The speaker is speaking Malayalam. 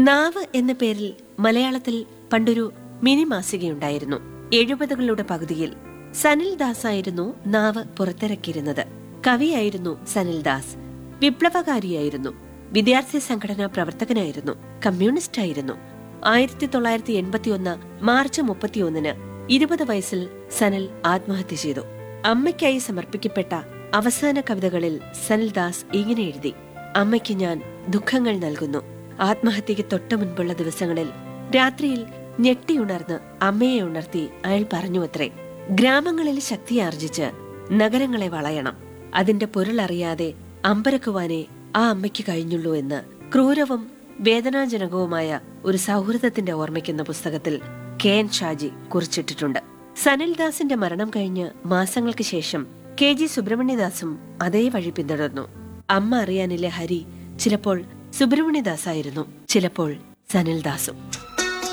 നാവ് എന്ന പേരിൽ മലയാളത്തിൽ പണ്ടൊരു മിനി മാസികയുണ്ടായിരുന്നു എഴുപതുകളുടെ പകുതിയിൽ സനിൽ ദാസ് ആയിരുന്നു നാവ് പുറത്തിറക്കിയിരുന്നത് കവിയായിരുന്നു സനിൽ ദാസ് വിപ്ലവകാരിയായിരുന്നു വിദ്യാർത്ഥി സംഘടനാ പ്രവർത്തകനായിരുന്നു കമ്മ്യൂണിസ്റ്റായിരുന്നു ആയിരത്തി തൊള്ളായിരത്തി എൺപത്തിയൊന്ന് മാർച്ച് മുപ്പത്തിയൊന്നിന് ഇരുപത് വയസ്സിൽ സനൽ ആത്മഹത്യ ചെയ്തു അമ്മയ്ക്കായി സമർപ്പിക്കപ്പെട്ട അവസാന കവിതകളിൽ സനിൽ ദാസ് ഇങ്ങനെ എഴുതി അമ്മയ്ക്ക് ഞാൻ ദുഃഖങ്ങൾ നൽകുന്നു ആത്മഹത്യക്ക് തൊട്ടു മുൻപുള്ള ദിവസങ്ങളിൽ രാത്രിയിൽ ഞെട്ടിയുണർന്ന് അമ്മയെ ഉണർത്തി അയാൾ പറഞ്ഞു അത്രേ ഗ്രാമങ്ങളിൽ ശക്തിയാർജിച്ച് നഗരങ്ങളെ വളയണം അതിന്റെ പൊരുളറിയാതെ അമ്പരക്കുവാനേ ആ അമ്മയ്ക്ക് കഴിഞ്ഞുള്ളൂ എന്ന് ക്രൂരവും വേദനാജനകവുമായ ഒരു സൗഹൃദത്തിന്റെ ഓർമ്മിക്കുന്ന പുസ്തകത്തിൽ കെ എൻ ഷാജി കുറിച്ചിട്ടിട്ടുണ്ട് സനിൽദാസിന്റെ മരണം കഴിഞ്ഞ് മാസങ്ങൾക്ക് ശേഷം കെ ജി സുബ്രഹ്മണ്യദാസും അതേ വഴി പിന്തുടർന്നു അമ്മ അറിയാനില്ലേ ഹരി ചിലപ്പോൾ സുബ്രഹ്മണ്യദാസായിരുന്നു ചിലപ്പോൾ സനിൽദാസും